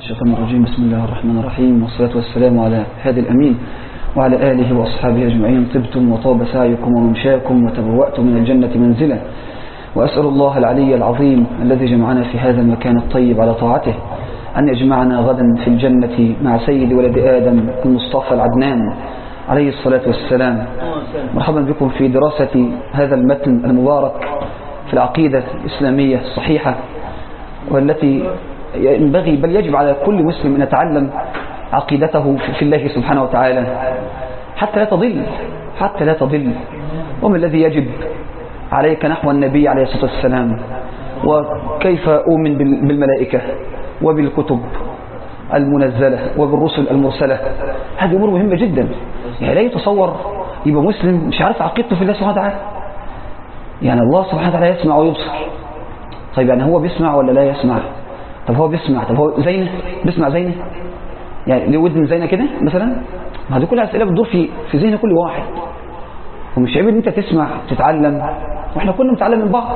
الشيطان الرجيم بسم الله الرحمن الرحيم والصلاة والسلام على هذا الأمين وعلى آله وأصحابه أجمعين طبتم وطاب سعيكم وممشاكم وتبوأتم من الجنة منزلا وأسأل الله العلي العظيم الذي جمعنا في هذا المكان الطيب على طاعته أن يجمعنا غدا في الجنة مع سيد ولد آدم المصطفى العدنان عليه الصلاة والسلام مرحبا بكم في دراسة هذا المتن المبارك في العقيدة الإسلامية الصحيحة والتي ينبغي بل يجب على كل مسلم أن يتعلم عقيدته في الله سبحانه وتعالى حتى لا تضل حتى لا تضل وما الذي يجب عليك نحو النبي عليه الصلاة والسلام وكيف أؤمن بالملائكة وبالكتب المنزلة وبالرسل المرسلة هذه أمور مهمة جدا يعني لا يتصور يبقى مسلم مش عارف عقيدته في الله سبحانه وتعالى يعني الله سبحانه وتعالى يسمع ويبصر طيب يعني هو بيسمع ولا لا يسمع طب هو بيسمع طب هو زينه بيسمع زينه يعني ليه ودن زينه كده مثلا ما هذه كلها اسئله بتدور في في ذهن كل واحد ومش عيب ان انت تسمع تتعلم واحنا كنا بنتعلم من بعض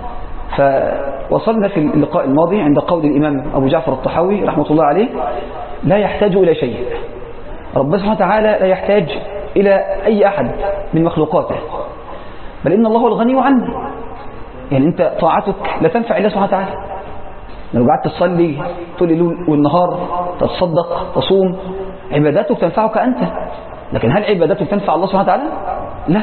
فوصلنا في اللقاء الماضي عند قول الامام ابو جعفر الطحاوي رحمه الله عليه لا يحتاج الى شيء ربنا سبحانه وتعالى لا يحتاج الى اي احد من مخلوقاته بل ان الله الغني عنه يعني انت طاعتك لا تنفع الله سبحانه وتعالى لو قعدت تصلي طول الليل والنهار تتصدق تصوم عباداتك تنفعك أنت لكن هل عباداتك تنفع الله سبحانه وتعالى لا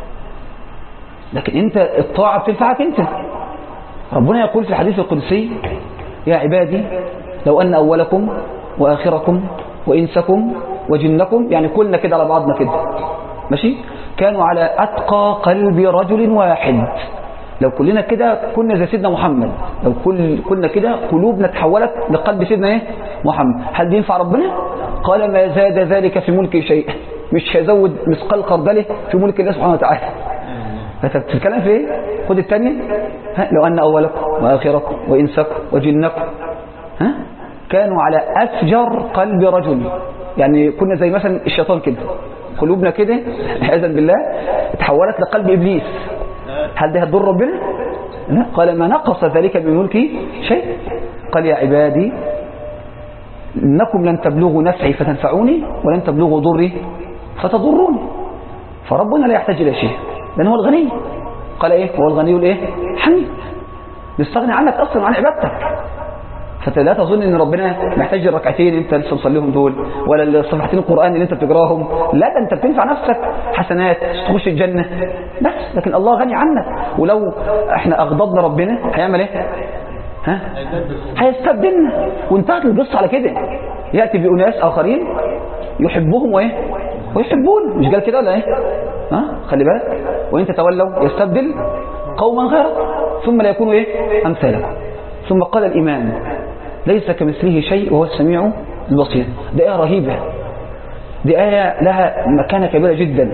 لكن أنت الطاعة بتنفعك أنت ربنا يقول في الحديث القدسي يا عبادي لو أن أولكم وآخركم وإنسكم وجنكم يعني كلنا كده على بعضنا كده ماشي كانوا على أتقى قلب رجل واحد لو كلنا كده كنا زي سيدنا محمد لو كل كنا كده قلوبنا تحولت لقلب سيدنا ايه محمد هل دي ينفع ربنا قال ما زاد ذلك في ملكي شيء مش هيزود مثقال خردله في ملك الله سبحانه وتعالى فانت بتتكلم في ايه خد الثانيه لو ان اولكم واخركم وانسكم وجنكم ها كانوا على افجر قلب رجل يعني كنا زي مثلا الشيطان كده قلوبنا كده عياذا بالله تحولت لقلب ابليس هل ده هتضر ربنا لا قال ما نقص ذلك من ملكي شيء قال يا عبادي إنكم لن تبلغوا نفعي فتنفعوني ولن تبلغوا ضري فتضروني فربنا لا يحتاج إلى شيء لأن هو الغني قال إيه هو الغني الإيه حميد يستغني عنك أصلا عن عبادتك فانت لا تظن ان ربنا محتاج الركعتين انت لسه مصليهم دول ولا الصفحتين القران اللي انت بتقراهم لا ده انت بتنفع نفسك حسنات تخش الجنه بس لكن الله غني عنك ولو احنا اغضبنا ربنا هيعمل ايه ها هيستبدلنا وانتهت القصه على كده ياتي باناس اخرين يحبهم وايه ويحبون مش قال كده ولا ايه ها خلي بالك وان تتولوا يستبدل قوما غيرك ثم لا يكونوا ايه امثالكم ثم قال الامام ليس كمثله شيء وهو السميع البصير دي آية رهيبة دي آية لها مكانة كبيرة جدا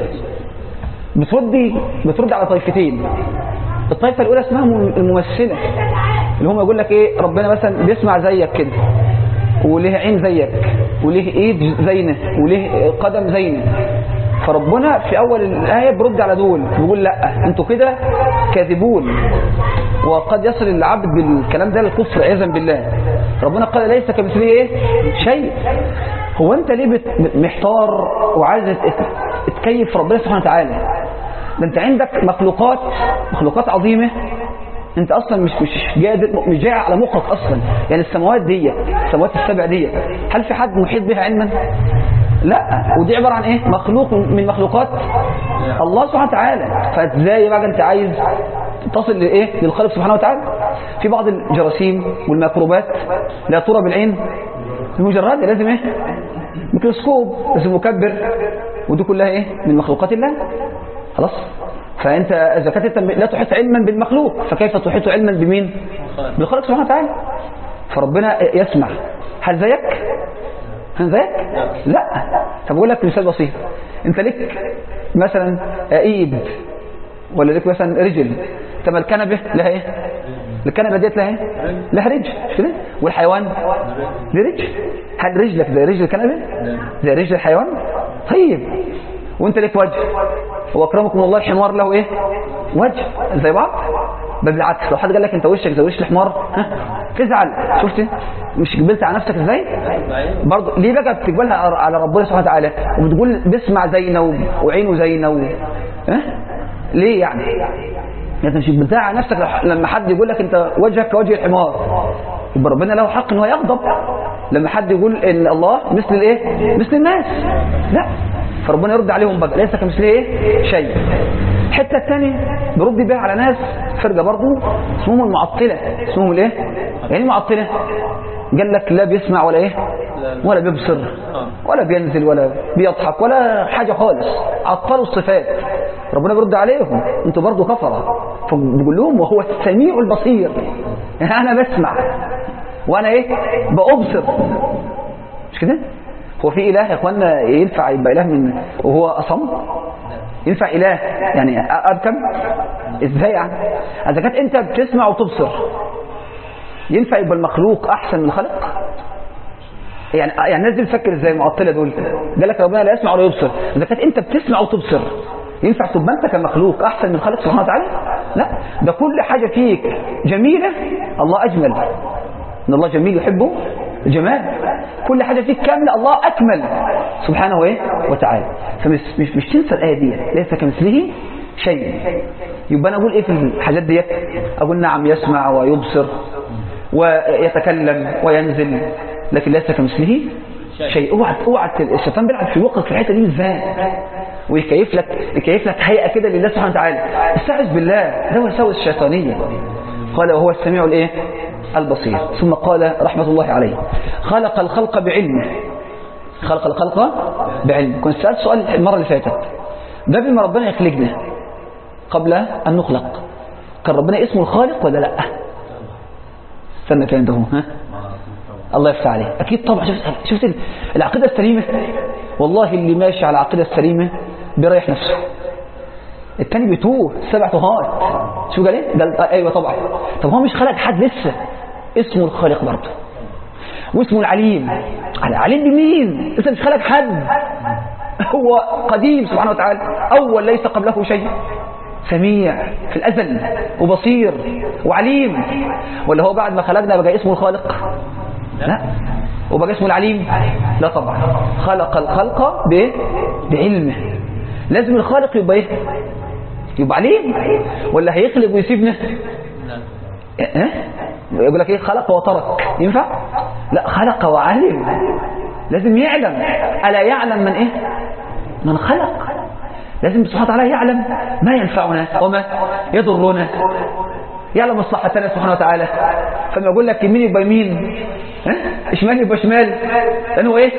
بتردي بترد على طائفتين الطائفة الأولى اسمها الممثلة اللي هم يقول لك إيه ربنا مثلا بيسمع زيك كده وليه عين زيك وليه ايد زينة وليه قدم زينة فربنا في أول الآية برد على دول بيقول لا انتوا كده كاذبون وقد يصل العبد بالكلام ده للكفر عياذا بالله ربنا قال ليس كمثله ايه شيء هو انت ليه محتار وعايز تكيف ربنا سبحانه وتعالى ده انت عندك مخلوقات مخلوقات عظيمه انت اصلا مش مش قادر مش جاي على مخك اصلا يعني السماوات دي السماوات السبع دي هل في حد محيط بها علما لا ودي عباره عن ايه مخلوق من مخلوقات الله سبحانه وتعالى فازاي بقى انت عايز تصل لايه للخالق سبحانه وتعالى في بعض الجراثيم والميكروبات لا ترى بالعين المجرد لازم ايه ميكروسكوب لازم مكبر ودي كلها ايه من مخلوقات الله خلاص فانت اذا كانت انت لا تحيط علما بالمخلوق فكيف تحيط علما بمين بالخالق سبحانه وتعالى فربنا يسمع هل زيك هل زيك لا طب اقول لك مثال بسيط انت لك مثلا ايد ولا لك مثلا رجل طب الكنبه لها ايه الكنبه ديت لها ايه لها رجل مش كده والحيوان له رجل هل رجلك زي رجل الكنبه زي رجل الحيوان طيب وانت لك وجه واكرمكم الله الحمار له ايه وجه زي بعض بل بالعكس لو حد قال لك انت وشك زي وش الحمار ها تزعل شفت مش قبلت على نفسك ازاي برضه ليه بقى بتقبلها على ربنا سبحانه وتعالى وبتقول بيسمع زينا و- وعينه زينا و... ها ليه يعني انت مش قبلتها على نفسك لما حد يقول لك انت وجهك كوجه الحمار يبقى ربنا له حق ان هو يغضب لما حد يقول ان الله مثل الايه مثل الناس لا فربنا يرد عليهم بقى ليس كمثله ايه شيء الحته الثانيه برد بيها على ناس فرقه برضه اسمهم المعطله اسمهم الايه يعني المعطله قال لك لا بيسمع ولا ايه ولا بيبصر ولا بينزل ولا بيضحك ولا حاجه خالص عطلوا الصفات ربنا بيرد عليهم انتوا برضه كفره فبيقول لهم وهو السميع البصير انا بسمع وانا ايه بأبصر مش كده هو في اله يا اخوانا ينفع يبقى اله من وهو اصم ينفع اله يعني ابكم ازاي يعني اذا كانت انت بتسمع وتبصر ينفع يبقى المخلوق احسن من الخلق يعني يعني الناس دي بتفكر ازاي المعطله دول قال لك ربنا لا يسمع ولا يبصر اذا كانت انت بتسمع وتبصر ينفع تبقى انت كمخلوق احسن من الخالق سبحانه وتعالى لا ده كل حاجه فيك جميله الله اجمل ان الله جميل يحبه الجمال كل حاجه فيك كامله الله اكمل سبحانه ايه وتعالى فمش مش, مش تنسى الايه دي ليس كمثله شيء يبقى انا اقول ايه في الحاجات ديت اقول نعم يسمع ويبصر ويتكلم وينزل لكن ليس كمثله شيء اوعى اوعى الشيطان بيلعب في وقتك في الحته دي بالذات ويكيف لك يكيف لك هيئه كده لله سبحانه وتعالى استعذ بالله ده وساوس الشيطانيه قال وهو السميع الايه البصير ثم قال رحمه الله عليه خلق الخلق بعلمه خلق الخلق بعلمه كنت سالت سؤال المره اللي فاتت قبل ما ربنا يخلقنا قبل ان نخلق كان ربنا اسمه الخالق ولا لا استنى كان ده هو ها الله يفتح عليه اكيد طبعا شفت شفت العقيده السليمه والله اللي ماشي على العقيده السليمه بيريح نفسه التاني بيتوه سبع تهات شو قال ايه قال آه ايوه طبعا طب هو مش خلق حد لسه اسمه الخالق برضه واسمه العليم العليم بمين لسه مش خلق حد هو قديم سبحانه وتعالى اول ليس قبله شيء سميع في الازل وبصير وعليم ولا هو بعد ما خلقنا بقى اسمه الخالق لا وبقى اسمه العليم لا طبعا خلق الخلق ب... بعلمه لازم الخالق يبقى ايه يبقى عليم ولا هيخلق ويسيبنا اه؟ يقول لك ايه خلق وترك ينفع لا خلق وعلم لازم يعلم الا يعلم من ايه من خلق لازم سبحانه وتعالى يعلم ما ينفعنا وما يضرنا يعلم مصلحتنا سبحانه وتعالى فلما يقول لك يمين يبقى يمين ها شمال يبقى شمال لانه ايه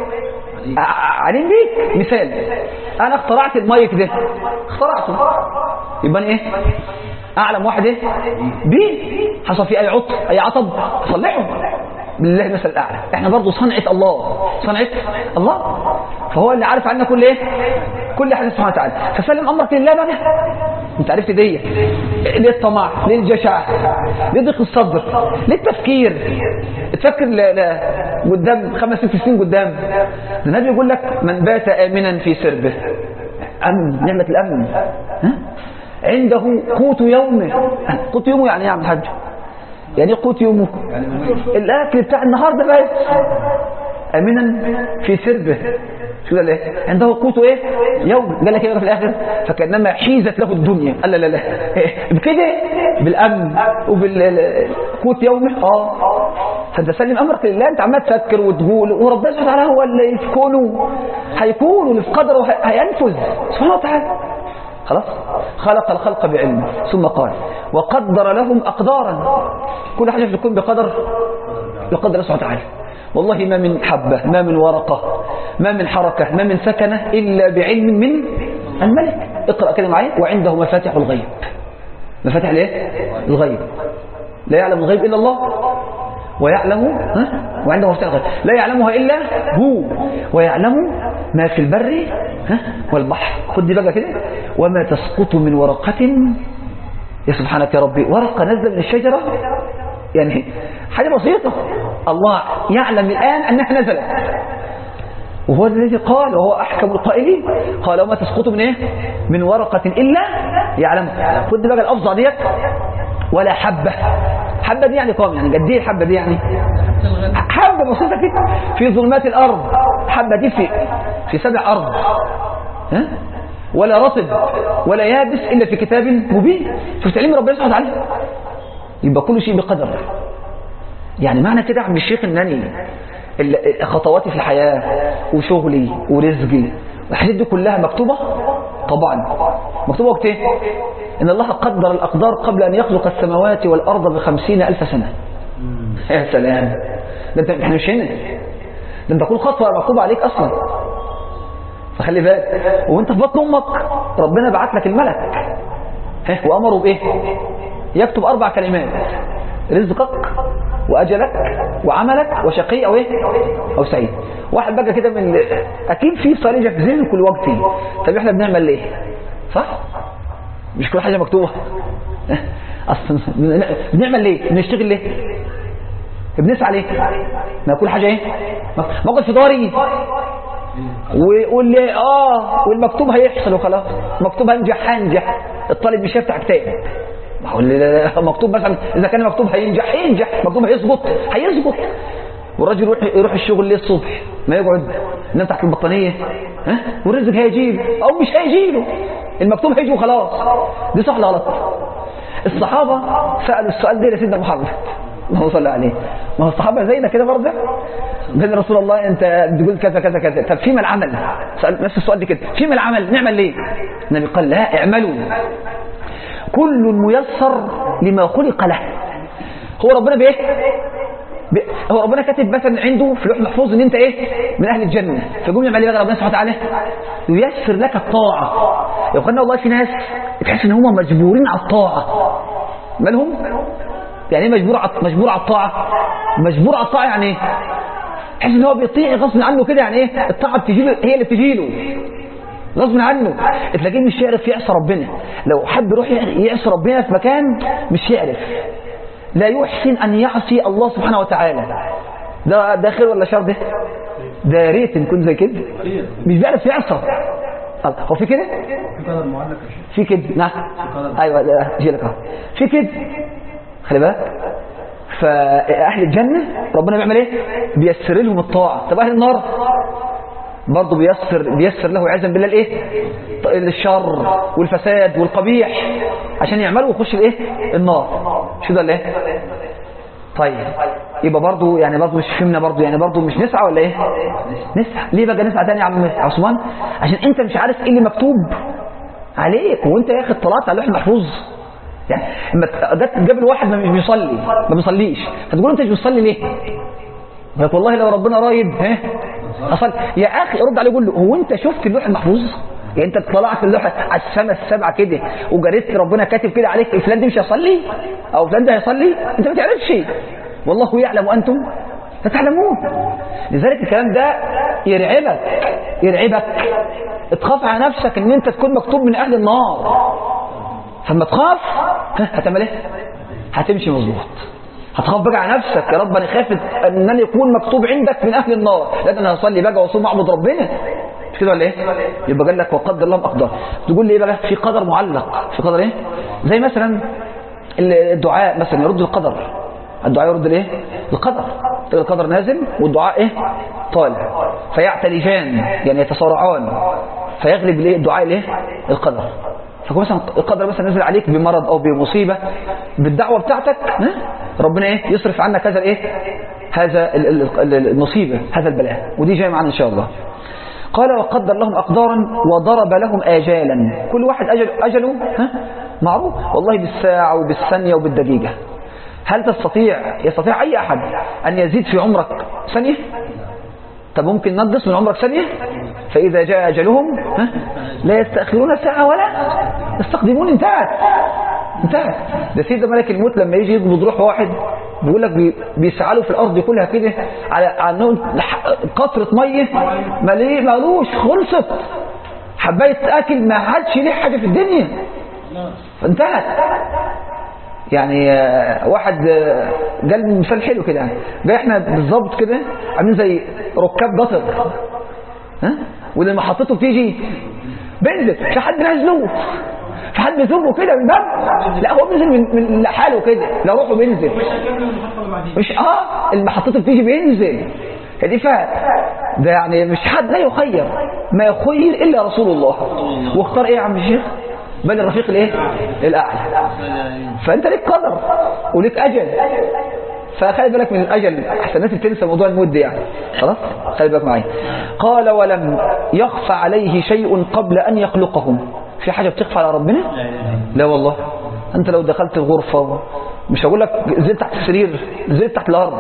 عليم بيك مثال انا اخترعت المايك ده اخترعته يبقى ايه اعلم واحد ايه بيه حصل فيه اي عطب اي عطب صلحه بالله المثل الاعلى احنا برضه صنعه الله صنعه الله فهو اللي عارف عنا كل ايه كل حاجه سبحانه وتعالى فسلم امرك لله بقى انت عرفت دي ليه الطمع ليه الجشع ليه ضيق الصدر ليه التفكير تفكر ل... ل... قدام خمس ست سنين قدام النبي يقول لك من بات امنا في سربه امن نعمه الامن ها؟ عنده قوت يومه قوت يومه يعني ايه يا عم الحاج يعني ايه قوت يومه الاكل بتاع النهارده بس امنا في سربه شو ده ايه عنده قوت ايه يوم قال لك ايه في الاخر فكانما حيزت له الدنيا قال لا لا لا إيه؟ بكده بالامن وبالقوت يومه اه فانت سلم امرك لله انت عمال تفكر وتقول وربنا سبحانه وتعالى هو اللي يكونه هيكون واللي في قدره هينفذ سبحانه وتعالى خلاص خلق الخلق بعلمه ثم قال وقدر لهم أقدارا كل حاجة في الكون بقدر بقدر سبحانه وتعالى والله ما من حبة ما من ورقة ما من حركة ما من سكنة إلا بعلم من الملك اقرأ كده معايا وعنده مفاتح الغيب مفاتح الايه الغيب لا يعلم الغيب إلا الله ويعلم ها؟ وعنده مفتاح الغيب لا يعلمها إلا هو ويعلم ما في البر ها؟ والبحر خد دي بقى كده وما تسقط من ورقة يا سبحانك يا ربي ورقة نزل من الشجرة يعني حاجة بسيطة الله يعلم الآن أنها نزلت وهو الذي قال وهو أحكم القائلين قال وما تسقط من إيه من ورقة إلا يعلمها خد بقى الأفظع ديت ولا حبة حبة دي يعني قام يعني قد ايه الحبة دي يعني حبة بسيطة كده في ظلمات الأرض حبة دي في في سبع أرض ها ولا رطب ولا يابس إلا في كتاب مبين شفت علم ربنا سبحانه وتعالى يبقى كل شيء بقدر يعني معنى كده يا عم الشيخ انني ال- خطواتي في الحياة وشغلي ورزقي الحاجات دي كلها مكتوبة طبعا مكتوبة وقت ايه ان الله قدر الاقدار قبل ان يخلق السماوات والارض بخمسين الف سنة يا سلام ده انت احنا مش هنا ده انت كل خطوة مكتوبة عليك اصلا فخلي بالك وانت في بطن امك ربنا بعت لك الملك ها وامره بايه يكتب اربع كلمات رزقك واجلك وعملك وشقي او ايه او سعيد واحد بقى كده من اكيد في صليجه في ذهن كل وقت طب احنا بنعمل ليه صح مش كل حاجه مكتوبه اصلا بنعمل ليه بنشتغل ليه بنسعى ليه ما كل حاجه ايه موقف في داري ويقول لي اه والمكتوب هيحصل وخلاص مكتوب هنجح هنجح الطالب مش هيفتح كتاب ما هو اللي- مكتوب مثلا اذا كان مكتوب هينجح هينجح مكتوب هيسقط هيسقط والراجل يروح يروح الشغل ليه الصبح ما يقعد ينام تحت البطانيه ها والرزق هيجيب او مش هيجيله المكتوب هيجي وخلاص دي صح ولا غلط الصحابه سالوا السؤال ده لسيدنا محمد اللهم صل عليه ما هو الصحابه زينا كده برضه قال رسول الله انت بتقول كذا كذا كذا طب فيما العمل سأل نفس السؤال ده كده فيما العمل نعمل ليه النبي قال لا اعملوا كل ميسر لما خلق له هو ربنا بايه ب- هو ربنا كاتب مثلا عنده في لوح محفوظ ان انت ايه من اهل الجنه فيقوم يعمل ايه بقى ربنا سبحانه وتعالى ييسر لك الطاعه يا اخوانا والله في ناس تحس ان هم مجبورين على الطاعه مالهم يعني ايه مجبور على مجبور على الطاعه مجبور على الطاعه يعني ايه تحس ان هو بيطيع غصب عنه كده يعني ايه الطاعه بتجي له هي اللي بتجي له غصب عنه تلاقيه مش يعرف يعصى ربنا لو حب يروح يعصي ربنا في مكان مش يعرف لا يحسن ان يعصي الله سبحانه وتعالى ده ده خير ولا شر ده ده يا ريت نكون زي كده مش بيعرف يعصى طب هو في كده في قدر معلق يا شيخ في كده نعم ايوه ده جي لك أهو. في كده خلي بالك فاهل الجنه ربنا بيعمل ايه بيسر لهم الطاعه طب اهل النار برضه بيسر بيسر له عياذا بالله الايه الشر والفساد والقبيح عشان يعملوا ويخش الايه النار مش كده ولا ايه طيب يبقى برضه يعني برضه مش فهمنا برضه يعني برضه مش نسعى ولا ايه نسعى ليه بقى نسعى تاني يا عم عثمان عشان انت مش عارف ايه اللي مكتوب عليك وانت يا اخي اطلعت على اللوح المحفوظ يعني اما جت جاب واحد ما مش بيصلي ما بيصليش هتقول انت مش بتصلي ليه يقول لك والله لو ربنا رايد ها اصل يا اخي رد عليه قول له هو انت شفت اللوح المحفوظ يعني انت طلعت اللوحه على السماء السبعه كده وجريت ربنا كاتب كده عليك فلان ده مش هيصلي او فلان ده هيصلي انت ما تعرفش والله يعلم وانتم لا تعلمون لذلك الكلام ده يرعبك يرعبك تخاف على نفسك ان انت تكون مكتوب من اهل النار فلما تخاف ها، هتعمل ايه هتمشي مظبوط هتخاف بقى على نفسك يا رب انا خايف ان انا يكون مكتوب عندك من اهل النار لا ده انا هصلي بقى واصوم واعبد ربنا مش كده ولا ايه يبقى قال لك وقدر لهم اقدار تقول لي ايه بقى في قدر معلق في قدر ايه زي مثلا الدعاء مثلا يرد القدر الدعاء يرد الايه القدر تلاقي القدر نازل والدعاء ايه طالع فيعتلفان يعني يتصارعان فيغلب الايه الدعاء الايه القدر فكون مثلا القدر مثلا نزل عليك بمرض او بمصيبه بالدعوه بتاعتك ها؟ ربنا ايه يصرف عنك هذا الايه هذا ال- ال- ال- المصيبه هذا البلاء ودي جايه معانا ان شاء الله قال وقدر لهم اقدارا وضرب لهم اجالا كل واحد اجل اجله ها معروف والله بالساعه وبالثانيه وبالدقيقه هل تستطيع يستطيع اي احد ان يزيد في عمرك ثانيه طب ممكن نقص من عمرك ثانية فإذا جاء أجلهم ها لا يستأخرون ساعة ولا يستقدمون انتهت انتهت ده سيدنا ملك الموت لما يجي يقبض روح واحد بيقول لك بي- بيسعى له في الأرض كلها كده على على انه لح- قطرة مية ماليه مالوش خلصت حباية أكل ما عادش ليه حاجة في الدنيا انتهت يعني آه، واحد آه، قال مثال حلو كده يعني جاي احنا بالظبط كده عاملين زي ركاب قطر ها واللي محطته بتيجي بنزل في حد نازله في حد بيزومه كده من باب لا هو بينزل من, من حاله كده لا روحه بينزل مش هكمل المحطة اللي بعدين مش اه المحطات اللي بتيجي بينزل هي دي فهم ده يعني مش حد لا يخير ما يخير الا رسول الله واختار ايه يا عم الشيخ بل الرفيق الايه الاعلى فانت ليك قدر وليك اجل فخلي بالك من الاجل احسن الناس بتنسى موضوع المد يعني خلاص خلي بالك معايا قال ولم يخفى عليه شيء قبل ان يخلقهم في حاجه بتخفى على ربنا لا والله انت لو دخلت الغرفه مش هقول لك نزلت تحت السرير نزلت تحت الارض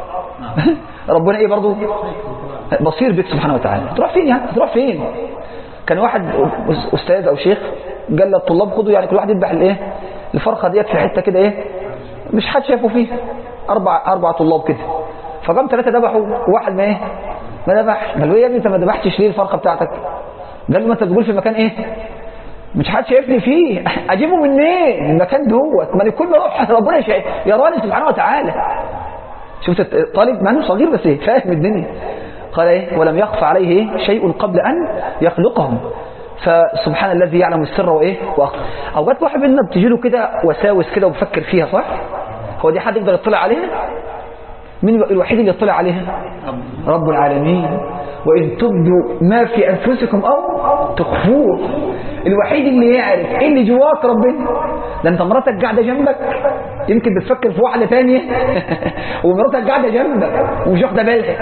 ربنا ايه برضو بصير بك سبحانه وتعالى تروح فين يعني تروح فين كان واحد استاذ او شيخ قال للطلاب خدوا يعني كل واحد يذبح الايه الفرخه ديت في حته كده ايه مش حد شافه فيها اربع اربع طلاب كده فقام ثلاثه ذبحوا وواحد ما ايه ما ذبح قال له إيه يا ابني انت ما ذبحتش ليه الفرخه بتاعتك قال له ما انت بتقول في مكان ايه مش حد شايفني فيه اجيبه منين المكان دوت ما أنا كل ما اروح ربنا شايف يراني سبحانه وتعالى شفت طالب مع صغير بس ايه فاهم الدنيا قال ايه ولم يخفى عليه شيء قبل ان يخلقهم فسبحان الذي يعلم السر وايه واخفى اوقات واحد منا بتجي له كده وساوس كده وبفكر فيها صح هو دي حد يقدر يطلع عليها مين الوحيد اللي يطلع عليها رب العالمين وإن تبدوا ما في أنفسكم أو تخفوه الوحيد اللي يعرف إيه اللي جواك ربنا ده أنت مراتك قاعدة جنبك يمكن بتفكر في واحدة تانية ومراتك قاعدة جنبك ومش واخدة بالها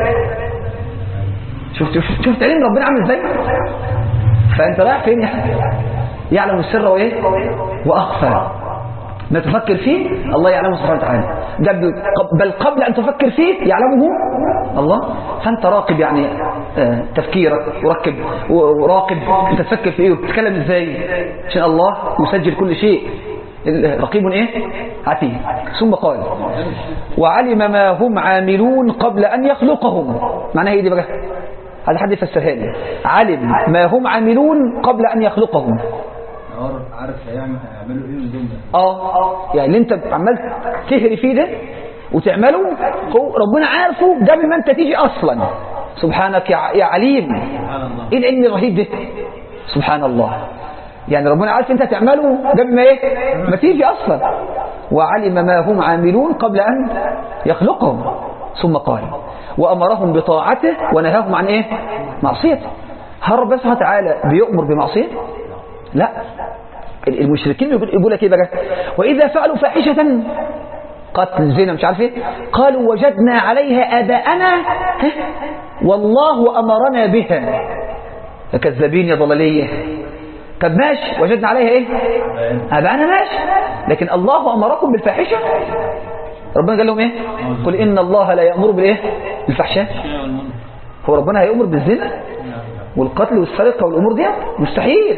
شفت شفت شفت علم ربنا عامل ازاي فأنت رايح فين يعني يعلم السر وإيه وأخفى ما تفكر فيه الله يعلمه سبحانه وتعالى ده بل قبل أن تفكر فيه يعلمه الله فأنت راقب يعني آه، تفكيرك وركب وراقب أنت تفكر في إيه وتتكلم إزاي عشان الله يسجل كل شيء رقيب إيه عتيد ثم قال وعلم ما هم عاملون قبل أن يخلقهم معناها إيه دي بقى هذا حد يفسرها لي علم ما هم عاملون قبل أن يخلقهم عارف عارف هيعمل هيعملوا ايه من دول اه يعني اللي انت عمال تهري فيه ده وتعمله هو ربنا عارفه قبل ما انت تيجي اصلا سبحانك يا يا عليم سبحان الله ايه العلم الرهيب ده سبحان الله يعني ربنا عارف انت تعمله قبل ما ايه ما تيجي اصلا وعلم ما هم عاملون قبل ان يخلقهم ثم قال وامرهم بطاعته ونهاهم عن ايه معصيته هل ربنا سبحانه وتعالى بيؤمر بمعصيته لا المشركين يقول يقول لك ايه بقى واذا فعلوا فاحشه قتل زنا مش عارف ايه قالوا وجدنا عليها اباءنا ها؟ والله امرنا بها يا كذابين يا ضلاليه طب ماشي وجدنا عليها ايه اباءنا ماشي لكن الله امركم بالفاحشه ربنا قال لهم ايه قل ان الله لا يامر بالايه بالفحشاء هو ربنا هيامر بالزنا والقتل والسرقه والامور دي مستحيل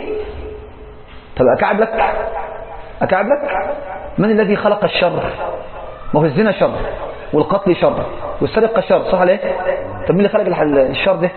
طب أكعب لك أكعب لك من الذي خلق الشر ما هو الزنا شر والقتل شر والسرقة شر صح ليه طب مين اللي خلق الح- الشر ده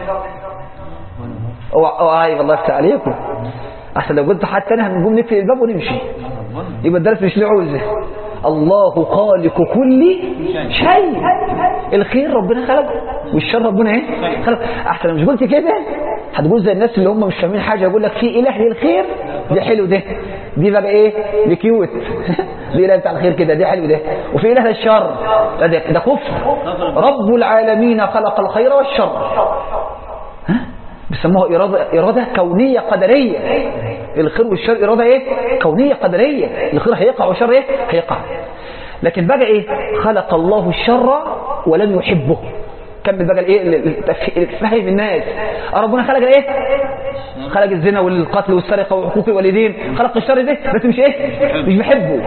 اوعى اوعى والله يفتح عليكم احسن لو قلت حد تاني هنقوم نقفل الباب ونمشي يبقى الدرس مش له عوزه الله خالق كل شيء الخير ربنا خلقه والشر ربنا ايه خلق احسن لو مش قلت كده هتقول زي الناس اللي هم مش فاهمين حاجه يقول لك في اله للخير ده حلو ده دي بقى ايه دي كيوت دي اله بتاع الخير كده ده حلو ده وفي اله للشر لا ده ده كفر رب العالمين خلق الخير والشر ها بيسموها إرادة, إرادة كونية قدرية الخير والشر إرادة إيه؟ كونية قدرية الخير هيقع والشر إيه؟ هيقع لكن بقى إيه؟ خلق الله الشر ولم يحبه كمل بقى الإيه؟ التف- فهم الناس ربنا خلق الإيه؟ خلق الزنا والقتل والسرقة وحقوق الوالدين خلق الشر ده بس مش إيه؟ مش بيحبه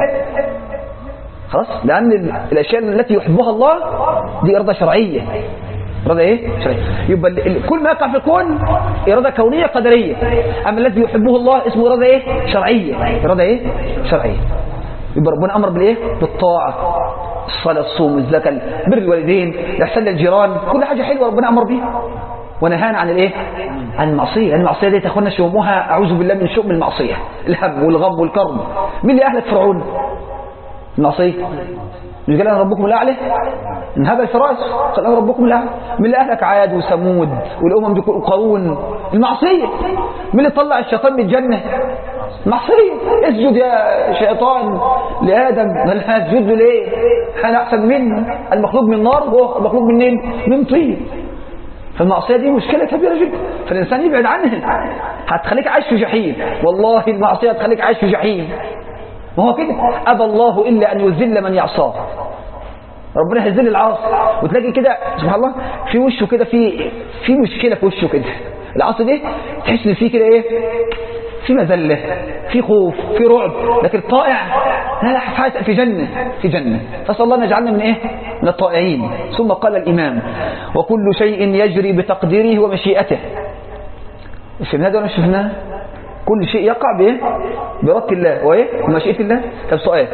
خلاص لأن ال- الأشياء التي يحبها الله دي إرادة شرعية إرادة إيه؟ شرعية يبقى ال- ال- كل ما يقع في الكون إرادة كونية قدرية أما الذي يحبه الله اسمه إرادة إيه؟ شرعية إرادة إيه؟ شرعية يبقى ربنا أمر بالإيه؟ بالطاعة الصلاة الصوم الزكاة بر الوالدين الإحسان للجيران كل حاجة حلوة ربنا أمر بيها ونهانا عن الايه عن المعصيه لان المعصيه دي تاخدنا شؤمها اعوذ بالله من شؤم المعصيه الهم والغم والكرب مين اللي اهلك فرعون المعصيه مش قال انا ربكم الاعلى ان هذا الفراش قال انا ربكم الاعلى من اللي اهلك عاد وثمود والامم دي كل- قارون المعصيه مين اللي طلع الشيطان من الجنه معصية اسجد يا شيطان لآدم بل هسجد له ليه أنا أحسن منه المخلوق من نار وهو المخلوق منين من طين فالمعصية دي مشكلة كبيرة جدا فالإنسان يبعد عنها هتخليك عايش في جحيم والله المعصية هتخليك عايش في جحيم ما هو كده أبى الله إلا أن يذل من يعصاه ربنا هيذل العاصي وتلاقي كده سبحان الله في وشه كده في في مشكلة في وشه كده العاصي ده تحس ان فيه كده ايه في مذلة في خوف في رعب لكن الطائع لا لا حاسس في جنة في جنة فصلى الله أن يجعلنا من ايه من الطائعين ثم قال الإمام وكل شيء يجري بتقديره ومشيئته شفناه ده ولا مش شفناه كل شيء يقع بايه بإرادة الله وايه ومشيئة الله طب سؤال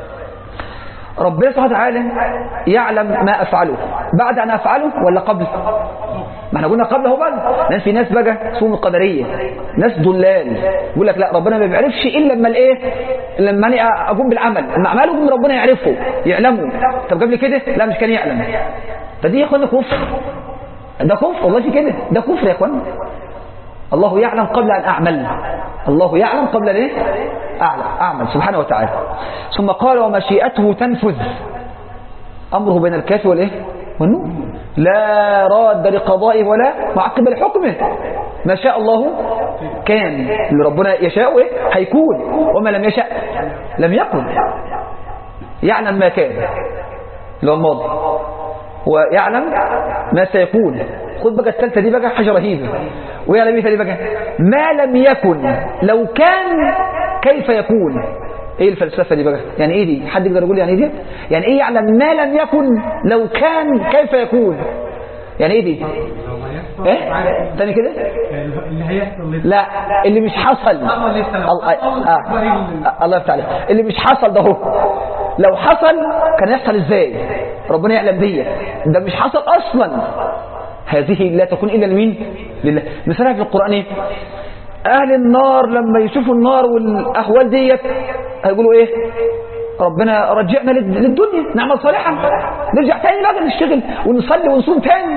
ربنا سبحانه وتعالى يعلم ما أفعله بعد أن أفعله ولا قبل ما احنا قلنا قبل هو بعد لأن في ناس بقى اسمهم القدرية ناس ضلال يقول لك لا ربنا ما بيعرفش إلا لما الايه لما أنا أقوم بالعمل لما أعمله يقوم ربنا يعرفه يعلمه طب قبل كده لا مش كان يعلم فدي يا اخوانا كفر ده كفر والله في كده ده كفر يا اخوانا الله يعلم قبل أن أعمل الله يعلم قبل أن إيه؟ أعلم أعمل سبحانه وتعالى ثم قال ومشيئته تنفذ أمره بين الكاف والإيه والنون لا راد لقضائه ولا معقب لحكمه ما شاء الله كان اللي ربنا يشاء إيه؟ هيكون وما لم يشاء لم يكن يعلم ما كان اللي هو الماضي ويعلم ما سيكون خد بقى الثالثة دي بقى حاجة رهيبة ويعلم ايه دي بقى ما لم يكن لو كان كيف يكون ايه الفلسفة دي بقى يعني ايه دي حد يقدر يقول يعني ايه دي يعني ايه يعلم ما لم يكن لو كان كيف يكون يعني ايه دي ايه تاني كده اللي هيحصل لسه لا اللي مش حصل الله لسه لو الله حصل، آه. الله يفتح عليك اللي مش حصل ده هو لو حصل كان يحصل ازاي ربنا يعلم دي ده مش حصل اصلا هذه لا تكون الا لمين لله مثالها في القران ايه اهل النار لما يشوفوا النار والاهوال ديت هيقولوا ايه ربنا رجعنا لل- للدنيا نعمل صالحا نرجع تاني بقى نشتغل ونصلي ونصوم تاني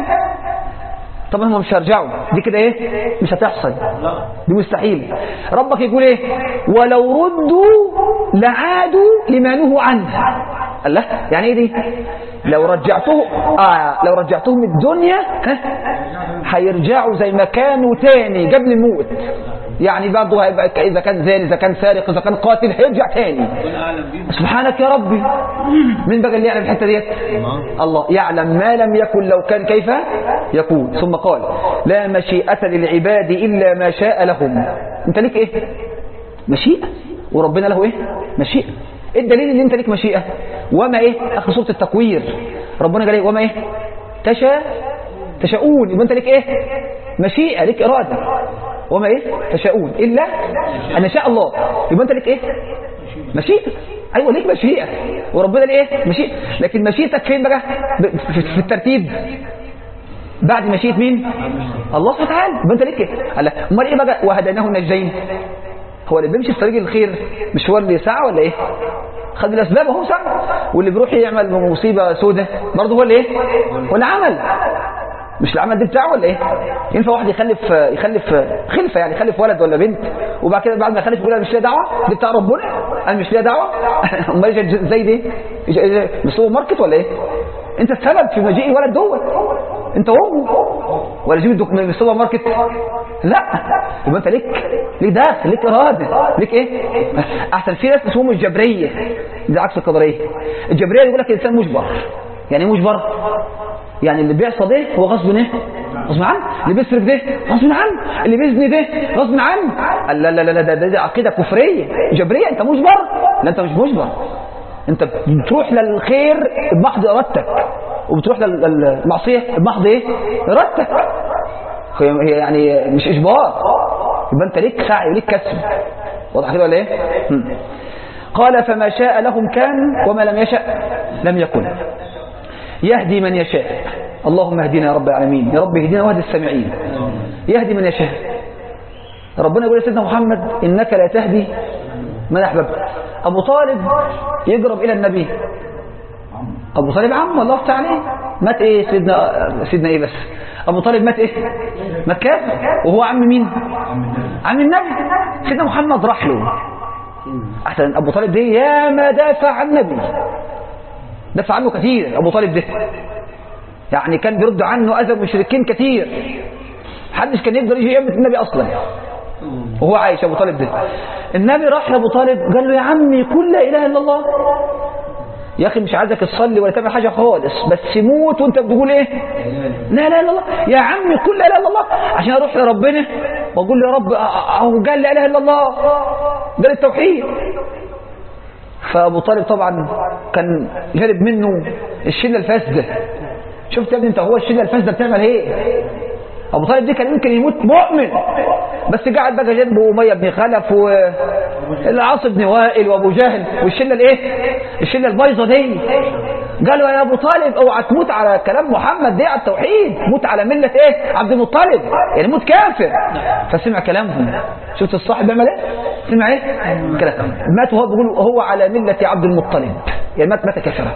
طبعا هم مش هيرجعوا دي كده ايه مش هتحصل دي مستحيل ربك يقول ايه ولو ردوا لعادوا لما نهوا عنه الله يعني ايه دي لو رجعته آه لو رجعتهم الدنيا ها هيرجعوا زي ما كانوا تاني قبل الموت يعني برضه هيبقى ك- اذا كان زاني اذا كان سارق اذا كان قاتل هيرجع تاني سبحانك يا ربي مين بقى اللي يعلم الحته ديت الله يعلم ما لم يكن لو كان كيف يكون ثم قال لا مشيئة للعباد إلا ما شاء لهم انت ليك ايه مشيئة وربنا له ايه مشيئة ايه الدليل ان انت ليك مشيئة وما ايه اخر سورة التكوير ربنا قال ايه وما ايه تشاء تشاءون يبقى انت ليك ايه مشيئة ليك إرادة وما ايه تشاءون إلا أن شاء الله يبقى انت ليك ايه مشيئة ايوه ليك مشيئة وربنا ليه ايه مشيئة لكن مشيئتك فين بقى ب- في في الترتيب بعد مشيئة مين الله سبحانه وتعالى يبقى انت ليك ايه قال لك امال ايه بقى وهديناه النجدين هو اللي بيمشي في طريق الخير مش هو اللي سعى ولا ايه خد الاسباب وهو سعى واللي بيروح يعمل مصيبه سودة برضه هو اللي ايه هو اللي عمل مش العمل ده بتاعه ولا ايه ينفع واحد يخلف يخلف خلفه يعني يخلف ولد ولا بنت وبعد كده بعد ما يخلف يقول أنا مش ليا دعوه دي بتاع ربنا انا مش ليا دعوه امال إيش زي دي إيش- إيش- مش هو ماركت ولا ايه انت السبب في مجيء ولد دوت انت وامه ولا جيب الدك- من السوبر ماركت لا يبقى انت ليك ليك داخل ليك اراده ليك ايه احسن في ناس اسمهم الجبريه ده عكس القدريه الجبريه يقول لك الانسان مجبر يعني ايه مجبر يعني اللي بيعصى ده هو غصب ايه غصب عنه اللي بيسرق ده غصب عنه اللي بيزني ده غصب عنه قال لا لا لا ده, ده, ده عقيده كفريه جبريه انت مجبر لا انت مش مجبر انت بتروح للخير بمحض ارادتك وبتروح لل- للمعصيه بمحض ايه ارادتك هي هي يعني مش اجبار يبقى انت ليك سعي وليك كسب واضح كده ولا ايه هم. قال فما شاء لهم كان وما لم يشاء لم يكن يهدي من يشاء اللهم اهدنا يا رب العالمين يا رب اهدنا واهد السامعين يهدي من يشاء ربنا يقول لسيدنا محمد إنك لا تهدي من أحببت أبو طالب يقرب إلى النبي أبو طالب عم الله يفتح عليه مات إيه سيدنا سيدنا إيه بس أبو طالب مات إيه مات كافر وهو عم مين عن النبي سيدنا محمد راح له احسن ابو طالب ده يا ما دافع عن النبي دافع عنه كثير ابو طالب ده يعني كان بيرد عنه اذى المشركين كثير محدش كان يقدر يجي يمت النبي اصلا وهو عايش ابو طالب ده النبي راح لابو طالب قال له يا عمي قل لا اله الا الله يا اخي مش عايزك تصلي ولا تعمل حاجه خالص بس موت وانت بتقول ايه لا لا الا الله يا عمي قل لا اله الا الله عشان اروح لربنا واقول له يا رب اهو قال لا اله الا الله قال التوحيد فابو طالب طبعا كان جالب منه الشله الفاسده شفت يا ابني انت هو الشله الفاسده بتعمل ايه ابو طالب دي كان يمكن يموت مؤمن بس قاعد بقى جنبه اميه بن خلف والعاص بن وائل وابو جهل والشله الايه الشله البايظه دي قالوا يا ابو طالب اوعى تموت على كلام محمد دي على التوحيد موت على مله ايه عبد المطلب يعني موت كافر فسمع كلامهم شفت الصاحب بيعمل ايه سمع ايه كلام مات وهو بيقول هو على مله عبد المطلب يعني مات مات كافرا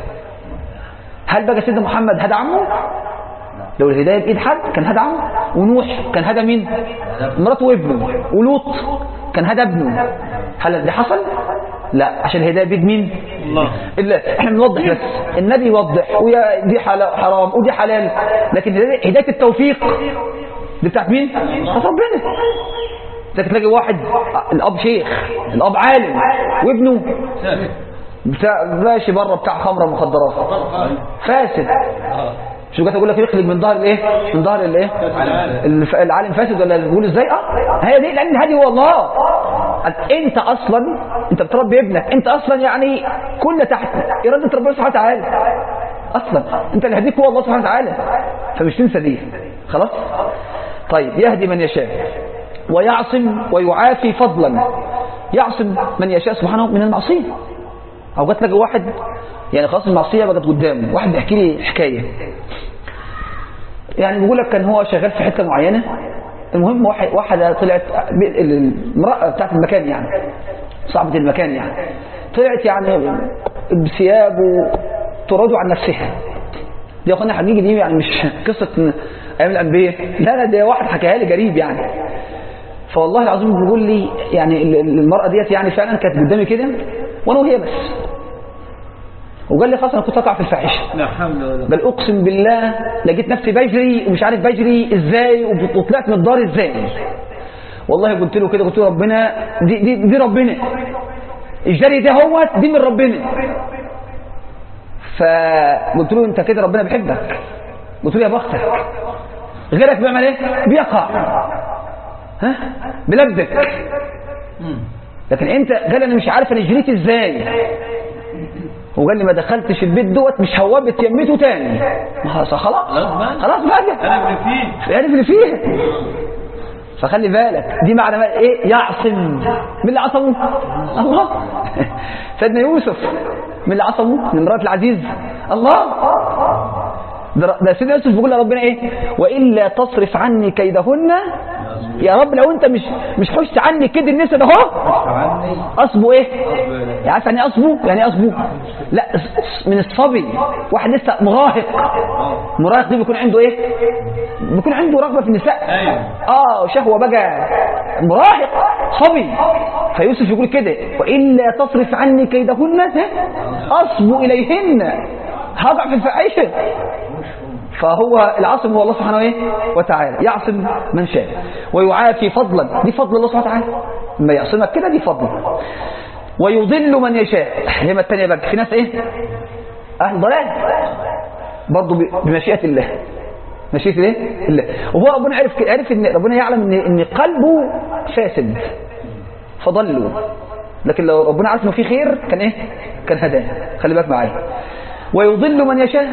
هل بقى سيدنا محمد هدى عمه لو الهداية بإيد حد كان هدى عمه ونوح كان هدى مين مراته وابنه ولوط كان هدى ابنه هل ده حصل لا عشان الهداية بيد مين الله إلا احنا بنوضح بس النبي يوضح ويا دي حلا- حرام ودي حلال لكن هداية هداية التوفيق دي بتاعت مين بتاعت ربنا لكن تلاقي واحد الاب شيخ الاب عالم وابنه بتاع ماشي بره بتاع خمره ومخدرات فاسد شو جات اقول لك يخرج من ظهر الايه من ظهر الايه الف- العالم فاسد ولا بيقول ازاي اه هي دي لان هذه هو الله انت اصلا انت بتربي ابنك انت اصلا يعني كل تحت اراده ربنا سبحانه وتعالى اصلا انت اللي هديك هو الله سبحانه وتعالى فمش تنسى دي خلاص طيب يهدي من يشاء ويعصم ويعافي فضلا يعصم من يشاء سبحانه من المعصيه او جات لك واحد يعني خلاص المعصيه بقت قدامه واحد بيحكي لي حكايه يعني بيقول لك كان هو شغال في حته معينه المهم واحد واحده طلعت ب- المراه بتاعت المكان يعني صاحبه المكان يعني طلعت يعني بثياب وتراجع عن نفسها دي يا اخوانا حقيقي دي يعني مش قصه إن ايام الانبياء لا لا ده واحد حكاها لي قريب يعني فوالله العظيم بيقول لي يعني ال- ال- المرأة ديت يعني فعلا كانت قدامي كده وانا وهي بس وقال لي خلاص انا كنت اقع في الفاحشه لا حول ولا بل اقسم بالله لقيت نفسي بجري ومش عارف بجري ازاي وب- وطلعت من الدار ازاي والله قلت له كده قلت له ربنا دي دي, دي ربنا الجري ده هو دي من ربنا فقلت له انت كده ربنا بيحبك قلت له يا بختك غيرك بيعمل ايه بيقع ها بلبك لكن انت قال انا مش عارف انا جريت ازاي وقال لي ما دخلتش البيت دوت مش هوبت يميته تاني ما خلاص خلاص خلاص بقى. خلاص بقى انا ابن فيه عارف اللي فيها فخلي بالك دي معنى بقى ايه يعصم مين اللي عصمه الله سيدنا يوسف مين اللي عصمه من امرأة العزيز الله ده ده سيدنا يوسف بيقول لربنا ايه والا تصرف عني كيدهن يا رب لو انت مش مش حشت عني كده النساء ده اهو عني اصبو ايه يعني عارف يعني ايه اصبو يعني ايه اصبو لا من الصبي واحد لسه مراهق مراهق دي بيكون عنده ايه بيكون عنده رغبه في النساء ايوه اه شهوه بقى مراهق صبي فيوسف يقول كده والا تصرف عني كيدهن ها، اصبو اليهن هقع في الفاحشه فهو العاصم هو الله سبحانه ايه وتعالى يعصم من شاء ويعافي فضلا دي فضل الله سبحانه وتعالى لما يعصمك كده دي فضل ويضل من يشاء هي ما الثانيه بقى في ناس ايه اهل ضلال برضه ب- بمشيئه الله مشيئه الايه الله وهو ربنا عرف كده- عرف ان ربنا يعلم ان ان قلبه فاسد فضلوا لكن لو ربنا عارف انه في خير كان ايه كان هداه خلي بالك معايا ويضل من يشاء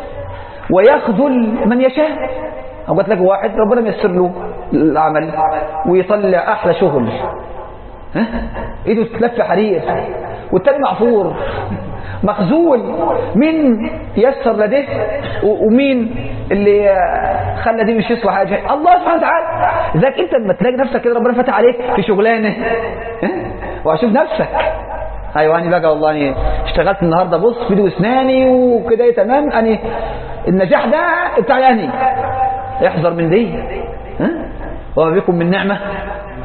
ويخذل من يشاء أو قلت لك واحد ربنا ميسر له العمل ويطلع أحلى شغل ها؟ ايده تلف حرير والتاني معفور مخزول مين يسر لده و- ومين اللي خلى دي مش يصلح حاجه الله سبحانه وتعالى ذاك انت لما تلاقي نفسك كده ربنا فتح عليك في شغلانه ها؟ واشوف نفسك ايوه انا بقى والله أنا اشتغلت النهارده بص في ايدي واسناني وكده إيه تمام انا النجاح ده بتاعي انا احذر من دي ها وما بكم من نعمه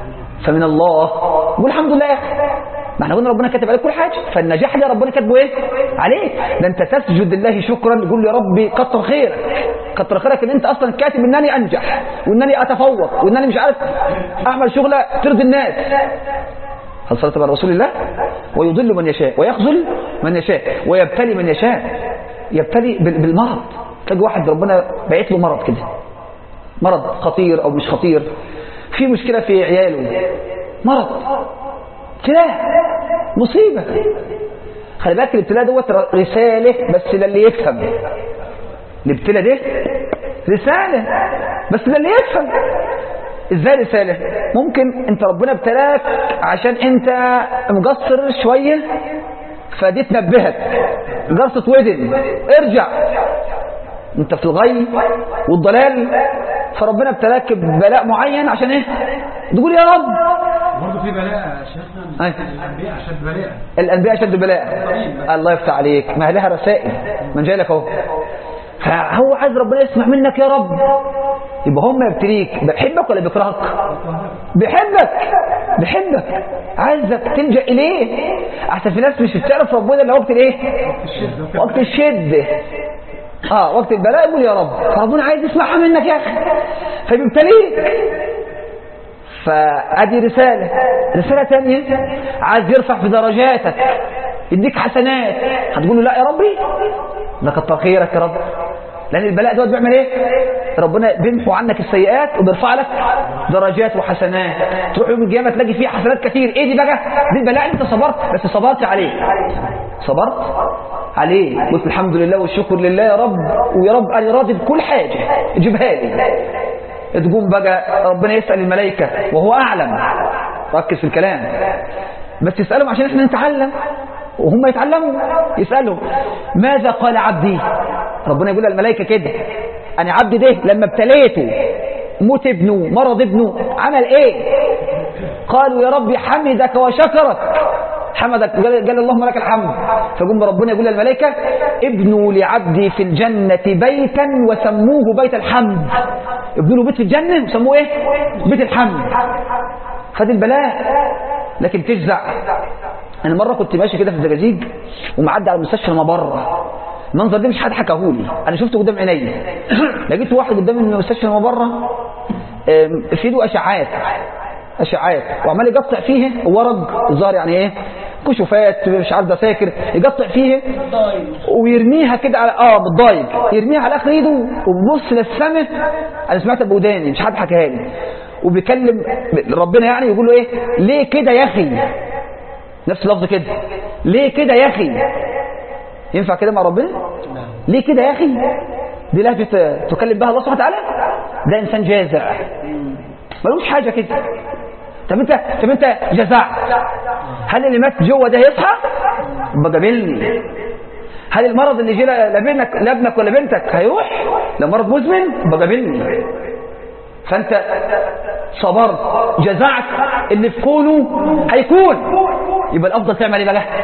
فمن الله قول الحمد لله يا اخي ما احنا قلنا ربنا كاتب عليك كل حاجه فالنجاح ده ربنا كاتبه ايه عليك ده انت تسجد لله شكرا تقول يا ربي كتر خيرك كتر خيرك ان انت اصلا كاتب انني انجح وانني اتفوق وانني مش عارف اعمل شغله ترضي الناس هل صلى على رسول الله ويضل من يشاء ويخذل من يشاء ويبتلي من يشاء يبتلي بال- بالمرض تلاقي واحد ربنا بعت له مرض كده مرض خطير او مش خطير في مشكله في عياله مرض ابتلاء مصيبه خلي بالك الابتلاء دوت رساله بس للي يفهم الابتلاء ده رساله بس للي يفهم ازاي رساله ممكن انت ربنا ابتلاك عشان انت مقصر شويه فدي تنبهك جرسة ودن ارجع انت في الغي والضلال فربنا ابتلاك ببلاء معين عشان ايه تقول يا رب برضه في بلاء يا شيخنا أي. الانبياء اشد بلاء الانبياء اشد بلاء الله يفتح عليك ما هي لها رسائل من جاي لك اهو فهو عايز ربنا يسمع منك يا رب يبقى هم يبتليك بيحبك ولا بيكرهك بيحبك بيحبك عايزك تلجا اليه احسن في ناس مش بتعرف ربنا الا وقت الايه وقت الشده اه وقت البلاء يقول يا رب فربنا عايز يسمعها منك يا اخي فبيبتليك فادي رسالة رسالة تانية عايز يرفع في درجاتك يديك حسنات هتقول له لا يا ربي ده كتر خيرك يا رب لان البلاء دوت بيعمل ايه ربنا بيمحو عنك السيئات وبيرفع لك درجات وحسنات تروح يوم القيامه تلاقي فيه حسنات كتير ايه دي بقى دي البلاء اللي انت صبرت بس صبرت عليه صبرت عليه قلت الحمد لله والشكر لله يا رب ويا رب انا راضي بكل حاجه جيبها لي تقوم بقى ربنا يسأل الملائكة وهو أعلم ركز في الكلام بس يسألهم عشان احنا نتعلم وهم يتعلموا يسألهم ماذا قال عبدي ربنا يقول للملائكة كده أنا عبدي ده لما ابتليته موت ابنه مرض ابنه عمل ايه قالوا يا ربي حمدك وشكرك حمدك قال, قال اللهم لك الحمد فقوم ربنا يقول للملائكة ابنوا لعبدي في الجنة بيتا وسموه بيت الحمد ابنوا له بيت في الجنة وسموه ايه بيت الحمد خد البلاء لكن تجزع انا مرة كنت ماشي كده في الزجاجيج ومعدي على المستشفى لما بره المنظر ده مش حد حكاهولي انا شفته قدام عيني لقيت واحد قدام المستشفى لما بره آم، في ايده اشعاعات اشعاعات وعمال يقطع فيه ورق الظاهر يعني ايه كشوفات مش عارف ده ساكر يقطع فيه ويرميها كده على اه بالضايق يرميها على اخر ايده وبيبص للسماء انا سمعتها بوداني مش حد حكاها لي وبيكلم ربنا يعني يقول له ايه ليه كده يا اخي نفس اللفظ كده ليه كده يا اخي ينفع كده مع ربنا ليه كده يا اخي دي لهجه تكلم بها الله سبحانه وتعالى ده انسان جازع ملوش حاجه كده طب انت طب انت جزعت هل اللي مات جوه ده يصحى يبقى قابلني هل المرض اللي جه لابنك لابنك ولا بنتك هيروح لو مرض مزمن يبقى قابلني فانت صبرت جزعت اللي في كونه هيكون يبقى الافضل تعمل ايه بقى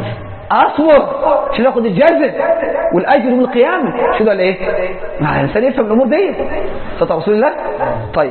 اصبر عشان اخد الجزء والاجر من القيامه مش ده ولا ايه ما الانسان يفهم الامور دي صلى رسول الله طيب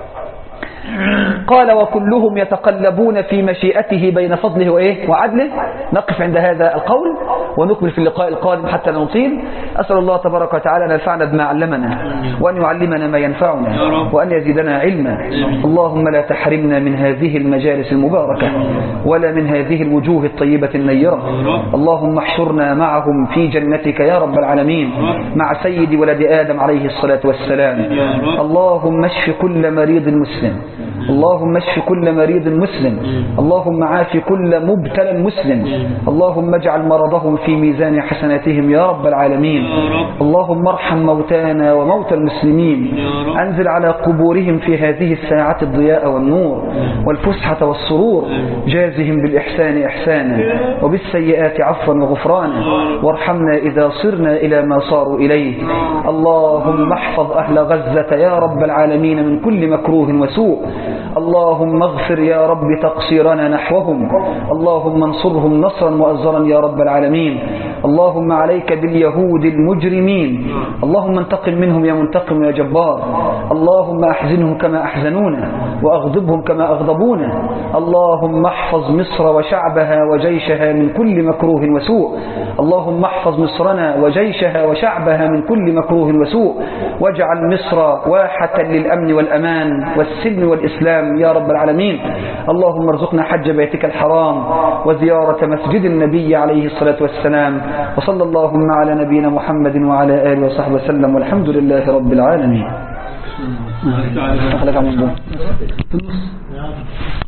قال وكلهم يتقلبون في مشيئته بين فضله وإيه وعدله نقف عند هذا القول ونكمل في اللقاء القادم حتى لا نطيل أسأل الله تبارك وتعالى أن ينفعنا بما علمنا وأن يعلمنا ما ينفعنا وأن يزيدنا علما اللهم لا تحرمنا من هذه المجالس المباركة ولا من هذه الوجوه الطيبة النيرة اللهم احشرنا معهم في جنتك يا رب العالمين مع سيد ولد آدم عليه الصلاة والسلام اللهم اشف كل مريض مسلم اللهم اشف كل مريض مسلم اللهم عاف كل مبتلى مسلم اللهم اجعل مرضهم في ميزان حسناتهم يا رب العالمين اللهم ارحم موتانا وموتى المسلمين انزل على قبورهم في هذه الساعة الضياء والنور والفسحة والسرور جازهم بالإحسان إحسانا وبالسيئات عفوا وغفرانا وارحمنا إذا صرنا إلى ما صاروا إليه اللهم احفظ أهل غزة يا رب العالمين من كل مكروه وسوء اللهم اغفر يا رب تقصيرنا نحوهم اللهم انصرهم نصرا مؤزرا يا رب العالمين اللهم عليك باليهود المجرمين اللهم انتقم منهم يا منتقم يا جبار اللهم أحزنهم كما أحزنونا وأغضبهم كما أغضبونا اللهم احفظ مصر وشعبها وجيشها من كل مكروه وسوء اللهم احفظ مصرنا وجيشها وشعبها من كل مكروه وسوء واجعل مصر واحة للأمن والأمان والسلم والإسلام يا رب العالمين اللهم ارزقنا حج بيتك الحرام وزيارة مسجد النبي عليه الصلاة والسلام وصلى اللهم على نبينا محمد وعلى آله وصحبه وسلم والحمد لله رب العالمين. معلش. خليك عم نقول.